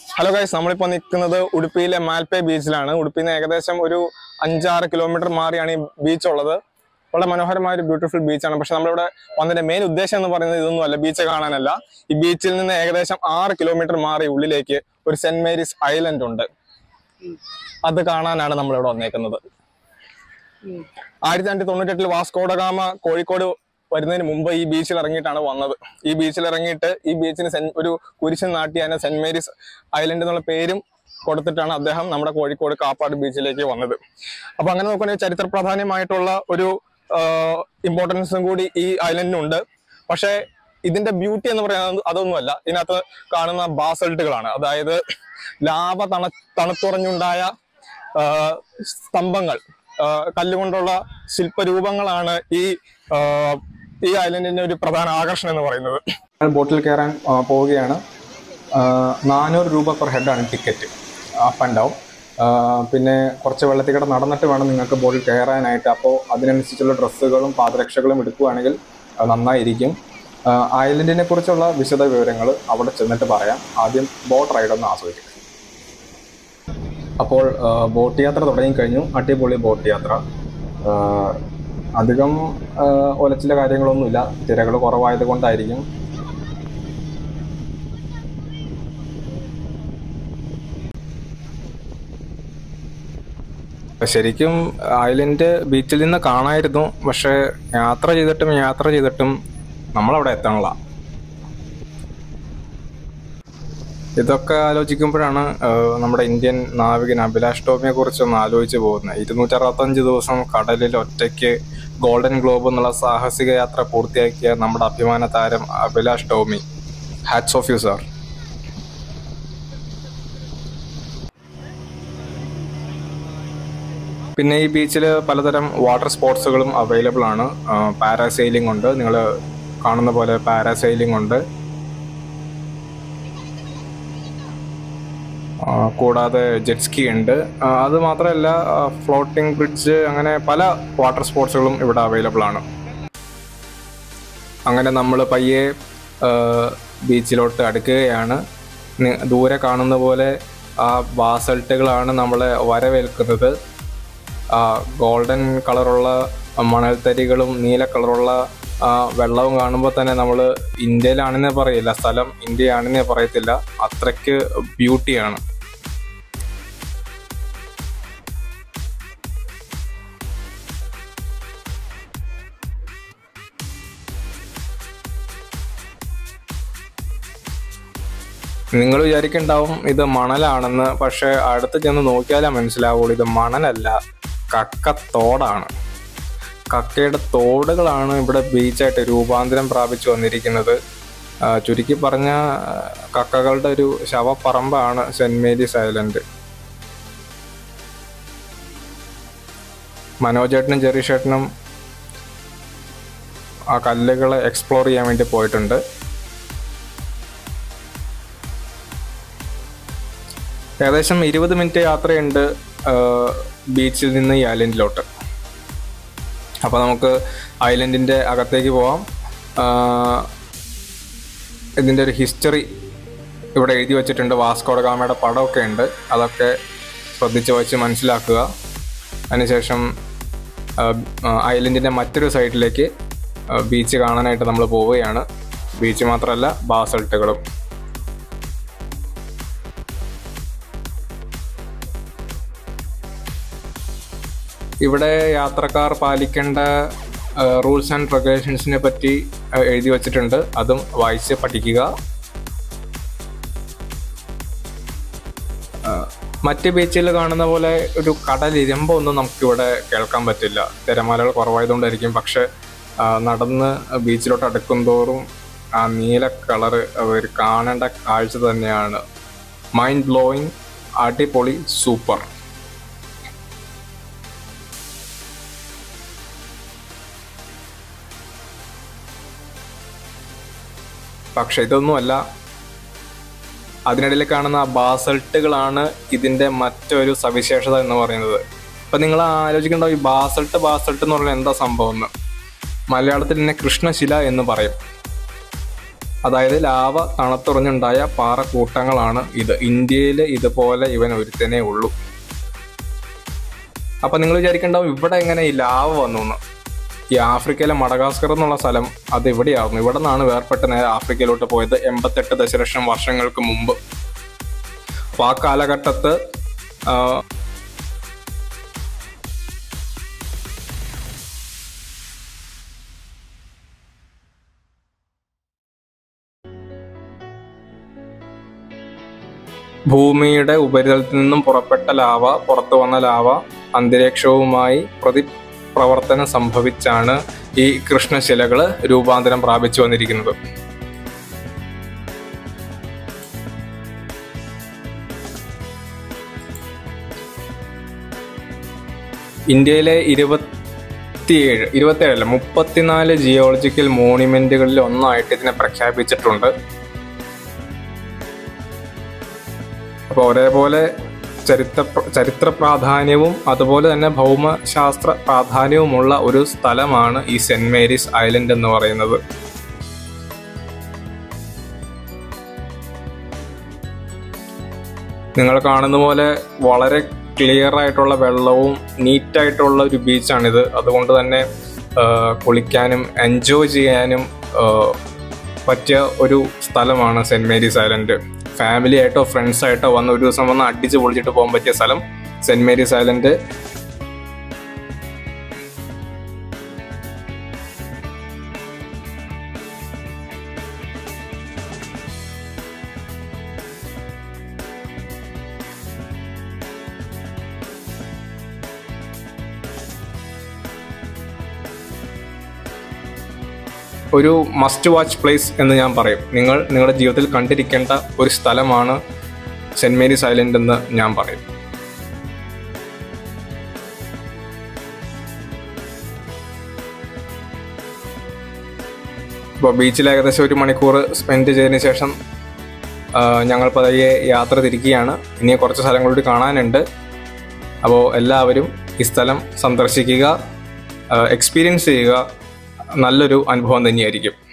hello guys നമ്മളിപ്പോൾ നിൽക്കുന്നത് ഉടുപ്പിയിലെ മാൽപ്പേ ബീച്ചിലാണ് ഉടുപ്പിയിൽ നിന്ന് ഏകദേശം ഒരു അഞ്ചാറ് കിലോമീറ്റർ മാറിയാണ് ഈ ബീച്ച് ഉള്ളത് വളരെ മനോഹരമായ ഒരു ബ്യൂട്ടിഫുൾ ബീച്ചാണ് പക്ഷെ നമ്മളിവിടെ വന്നതിന്റെ മെയിൻ ഉദ്ദേശം എന്ന് പറയുന്നത് ഇതൊന്നും അല്ല ബീച്ച് കാണാനല്ല ഈ ബീച്ചിൽ നിന്ന് ഏകദേശം ആറ് കിലോമീറ്റർ മാറി ഉള്ളിലേക്ക് ഒരു സെന്റ് മേരീസ് ഐലൻഡ് ഉണ്ട് അത് കാണാനാണ് നമ്മളിവിടെ വന്നേക്കുന്നത് ആയിരത്തി തൊള്ളായിരത്തി തൊണ്ണൂറ്റെട്ടിൽ വാസ്കോഡഗാമ കോഴിക്കോട് വരുന്നതിന് മുമ്പ് ഈ ബീച്ചിൽ ഇറങ്ങിയിട്ടാണ് വന്നത് ഈ ബീച്ചിൽ ഇറങ്ങിയിട്ട് ഈ ബീച്ചിന് സെൻ- ഒരു കുരിശൻ നാട്ടി അതിന് സെന്റ് മേരീസ് ഐലൻഡ് എന്നുള്ള പേരും കൊടുത്തിട്ടാണ് അദ്ദേഹം നമ്മുടെ കോഴിക്കോട് കാപ്പാട് ബീച്ചിലേക്ക് വന്നത് അപ്പൊ അങ്ങനെ നോക്കുകയാണെങ്കിൽ ചരിത്ര പ്രാധാന്യമായിട്ടുള്ള ഒരു ഇമ്പോർട്ടൻസും കൂടി ഈ ഐലൻഡിനുണ്ട് പക്ഷേ ഇതിന്റെ ബ്യൂട്ടി എന്ന് പറയുന്നത് അതൊന്നുമല്ല ഇതിനകത്ത് കാണുന്ന ബാസൾട്ടുകളാണ് അതായത് ലാവ തണ തണുത്തുറഞ്ഞുണ്ടായ ആ, സ്തംഭങ്ങൾ ആ, കല്ലുകൊണ്ടുള്ള ശില്പരൂപങ്ങളാണ് ഈ ആ, ഈ ഐലൻഡിന്റെ ഒരു പ്രധാന ആകർഷണം എന്ന് പറയുന്നത് ബോട്ടിൽ കയറാൻ ആ, പോവുകയാണ് ആ, നാനൂറ് രൂപ പെർ ഹെഡാണ് ടിക്കറ്റ് അപ്പ് ആൻഡ് ഡൗൺ പിന്നെ കുറച്ച് വെള്ളത്തിൽ കൂടെ നടന്നിട്ട് വേണം നിങ്ങൾക്ക് ബോട്ടിൽ കയറാനായിട്ട് അപ്പോൾ അതിനനുസരിച്ചുള്ള ഡ്രസ്സുകളും പാദരക്ഷകളും എടുക്കുകയാണെങ്കിൽ അത് നന്നായിരിക്കും ആ, ഐലൻഡിനെ കുറിച്ചുള്ള വിശദ വിവരങ്ങൾ അവിടെ ചെന്നിട്ട് പറയാം ആദ്യം ബോട്ട് റൈഡ് ഒന്ന് ആസ്വദിക്കും അപ്പോൾ ആ, ബോട്ട് യാത്ര തുടങ്ങിക്കഴിഞ്ഞു അടിപൊളി ബോട്ട് യാത്ര ആ, അധികം ആ, ഒലച്ചിലെ കാര്യങ്ങളൊന്നുമില്ല തിരകൾ കുറവായത് കൊണ്ടായിരിക്കും ശരിക്കും ഐലൻഡ് ബീച്ചിൽ നിന്ന് കാണായിരുന്നു പക്ഷെ യാത്ര ചെയ്തിട്ടും യാത്ര ചെയ്തിട്ടും നമ്മളവിടെ എത്തണില്ല ഇതൊക്കെ ആലോചിക്കുമ്പോഴാണ് ആഹ്, നമ്മുടെ ഇന്ത്യൻ നാവികൻ അഭിലാഷ് ടോമിയെ കുറിച്ച് ഒന്ന് ആലോചിച്ച് പോകുന്നത് ഇരുന്നൂറ്റി അറുപത്തഞ്ച് ദിവസം കടലിൽ ഒറ്റയ്ക്ക് ഗോൾഡൻ ഗ്ലോബ് എന്നുള്ള സാഹസിക യാത്ര പൂർത്തിയാക്കിയ നമ്മുടെ അഭിമാന താരം Abhilash Tomy hats off you sir പിന്നെ ഈ ബീച്ചിൽ പലതരം വാട്ടർ സ്പോർട്സുകളും അവൈലബിൾ ആണ് പാരാസെയിലിംഗ് ഉണ്ട് നിങ്ങൾ കാണുന്ന പോലെ പാരാസെയിലിംഗ് ഉണ്ട് ആ, കൂടാതെ ജെറ്റ് സ്കി ഉണ്ട് ആ, അത് മാത്രമല്ല ഫ്ലോട്ടിംഗ് ബ്രിഡ്ജ് അങ്ങനെ പല വാട്ടർ സ്പോർട്സുകളും ഇവിടെ അവൈലബിൾ ആണ് അങ്ങനെ നമ്മൾ പയ്യെ ആ, ബീച്ചിലോട്ട് അടുക്കുകയാണ് നി- ദൂരെ കാണുന്ന പോലെ ആ ബാസൾട്ടുകളാണ് നമ്മളെ വരവേൽക്കുന്നത് ആ ഗോൾഡൻ കളറുള്ള മണൽത്തരികളും നീല കളറുള്ള ആ വെള്ളവും കാണുമ്പോൾ തന്നെ നമ്മൾ ഇന്ത്യയിലാണെന്നേ പറയില്ല സ്ഥലം ഇന്ത്യയാണെന്നേ പറയത്തില്ല അത്രയ്ക്ക് ബ്യൂട്ടിയാണ് നിങ്ങൾ വിചാരിക്കുന്നുണ്ടാവും ഇത് മണലാണെന്ന് പക്ഷെ അടുത്ത് ചെന്ന് നോക്കിയാലേ മനസ്സിലാവുള്ളൂ ഇത് മണലല്ല കക്കത്തോടാണ് കക്കയുടെ തോടുകളാണ് ഇവിടെ ബീച്ചായിട്ട് രൂപാന്തരം പ്രാപിച്ചു വന്നിരിക്കുന്നത് ആ, ചുരുക്കി പറഞ്ഞ കക്കകളുടെ ഒരു ശവപ്പറമ്പാണ് സെന്റ് മേരീസ് ഐലൻഡ് മനോജേട്ടനും ജെറിഷേട്ടനും ആ കല്ലുകളെ എക്സ്പ്ലോർ ചെയ്യാൻ വേണ്ടി പോയിട്ടുണ്ട് ഏകദേശം ഇരുപത് മിനിറ്റ് യാത്രയുണ്ട് ആ, ബീച്ചിൽ നിന്ന് ഈ ഐലൻഡിലോട്ട് അപ്പോൾ നമുക്ക് ഐലൻഡിൻ്റെ അകത്തേക്ക് പോവാം ആ, ഇതിൻ്റെ ഒരു ഹിസ്റ്ററി ഇവിടെ എഴുതി വെച്ചിട്ടുണ്ട് വാസ്കോഡഗാമയുടെ പടമൊക്കെ ഉണ്ട് അതൊക്കെ ശ്രദ്ധിച്ച് വെച്ച് മനസ്സിലാക്കുക അതിനുശേഷം ആ, ആ, ഐലൻഡിൻ്റെ മറ്റൊരു സൈഡിലേക്ക് ആ, ബീച്ച് കാണാനായിട്ട് നമ്മൾ പോവുകയാണ് ബീച്ച് മാത്രമല്ല ബാസൾട്ടുകളും ഇവിടെ യാത്രക്കാർ പാലിക്കേണ്ട റൂൾസ് ആൻഡ് റെഗുലേഷൻസിനെ പറ്റി ആ, എഴുതി വച്ചിട്ടുണ്ട് അതും വായിച്ച് പഠിക്കുക ആ, മറ്റ് ബീച്ചിൽ കാണുന്ന പോലെ ഒരു കടലിരമ്പൊന്നും നമുക്കിവിടെ കേൾക്കാൻ പറ്റില്ല തിരമാലകൾ കുറവായതുകൊണ്ടായിരിക്കും പക്ഷെ ആ, നടന്ന് ബീച്ചിലോട്ട് അടുക്കും തോറും ആ നീല കളറ് അവർ കാണേണ്ട കാഴ്ച തന്നെയാണ് മൈൻഡ് ബ്ലോയിങ് അടിപൊളി സൂപ്പർ പക്ഷെ ഇതൊന്നുമല്ല അതിനിടയിൽ കാണുന്ന ആ ബാസൾട്ടുകളാണ് ഇതിന്റെ മറ്റൊരു സവിശേഷത എന്ന് പറയുന്നത് അപ്പൊ നിങ്ങൾ ആലോചിക്കേണ്ട ഈ ബാസൾട്ട് ബാസൾട്ട് എന്ന് പറഞ്ഞാൽ എന്താ സംഭവം എന്ന് മലയാളത്തിൽ ഇതിനെ കൃഷ്ണശില എന്ന് പറയും അതായത് ലാവ തണുത്തുറഞ്ഞുണ്ടായ പാറക്കൂട്ടങ്ങളാണ് ഇത് ഇന്ത്യയിൽ ഇതുപോലെ ഇവൻ ഒരുത്തനേ ഉള്ളൂ അപ്പൊ നിങ്ങൾ വിചാരിക്കണ്ടാവും ഇവിടെ എങ്ങനെ ഈ ലാവ വന്നു എന്ന് ഈ ആഫ്രിക്കയിലെ മഡഗാസ്കർ എന്നുള്ള സ്ഥലം അത് ഇവിടെയായിരുന്നു ഇവിടെ നിന്നാണ് വേർപെട്ട് നേരെ ആഫ്രിക്കയിലോട്ട് പോയത് എൺപത്തെട്ട് ദശലക്ഷം വർഷങ്ങൾക്ക് മുമ്പ് അപ്പൊ ആ കാലഘട്ടത്ത് ആ, ഭൂമിയുടെ ഉപരിതലത്തിൽ നിന്നും പുറപ്പെട്ട ലാവ പുറത്തു വന്ന ലാവ അന്തരീക്ഷവുമായി പ്രതിപ്രവർത്തനം സംഭവിച്ചാണ് ഈ കൃഷ്ണശിലകൾ രൂപാന്തരം പ്രാപിച്ചു വന്നിരിക്കുന്നത് ഇന്ത്യയിലെ ഇരുപത്തിയേഴ് ഇരുപത്തിയേഴല്ല മുപ്പത്തിനാല് ജിയോളജിക്കൽ മോണിമെന്റുകളിൽ ഒന്നായിട്ട് ഇതിനെ പ്രഖ്യാപിച്ചിട്ടുണ്ട് അപ്പോൾ ഒരേപോലെ ചരിത്ര ചരിത്ര പ്രാധാന്യവും അതുപോലെ തന്നെ ഭൗമശാസ്ത്ര പ്രാധാന്യവുമുള്ള ഒരു സ്ഥലമാണ് ഈ സെന്റ് മേരീസ് ഐലൻഡ് എന്ന് പറയുന്നത് നിങ്ങൾ കാണുന്ന പോലെ വളരെ ക്ലിയർ ആയിട്ടുള്ള വെള്ളവും നീറ്റായിട്ടുള്ള ഒരു ബീച്ചാണിത് അതുകൊണ്ട് തന്നെ ആ, കുളിക്കാനും എൻജോയ് ചെയ്യാനും ആ, പറ്റിയ ഒരു സ്ഥലമാണ് സെന്റ് മേരീസ് ഐലൻഡ് ഫാമിലി ആയിട്ടോ ഫ്രണ്ട്സ് ആയിട്ടോ വന്ന് ഒരു ദിവസം വന്ന് അടിച്ച് പൊളിച്ചിട്ട് പോകാൻ പറ്റിയ സ്ഥലം സെന്റ് മേരീസ് ഐലൻഡ് ഒരു മസ്റ്റ് വാച്ച് പ്ലേസ് എന്ന് ഞാൻ പറയും നിങ്ങൾ നിങ്ങളുടെ ജീവിതത്തിൽ കണ്ടിരിക്കേണ്ട ഒരു സ്ഥലമാണ് സെന്റ് മേരീസ് ഐലൻഡ് എന്ന് ഞാൻ പറയും ഇപ്പോൾ ബീച്ചിൽ ഏകദേശം ഒരു മണിക്കൂർ സ്പെൻഡ് ചെയ്തതിന് ശേഷം ആ, ഞങ്ങൾ പതിയെ യാത്ര തിരിക്കുകയാണ് ഇനി കുറച്ച് സ്ഥലങ്ങൾ കൂടി കാണാനുണ്ട് അപ്പോൾ എല്ലാവരും ഈ സ്ഥലം സന്ദർശിക്കുക എക്സ്പീരിയൻസ് ചെയ്യുക നല്ലൊരു അനുഭവം തന്നെയായിരിക്കും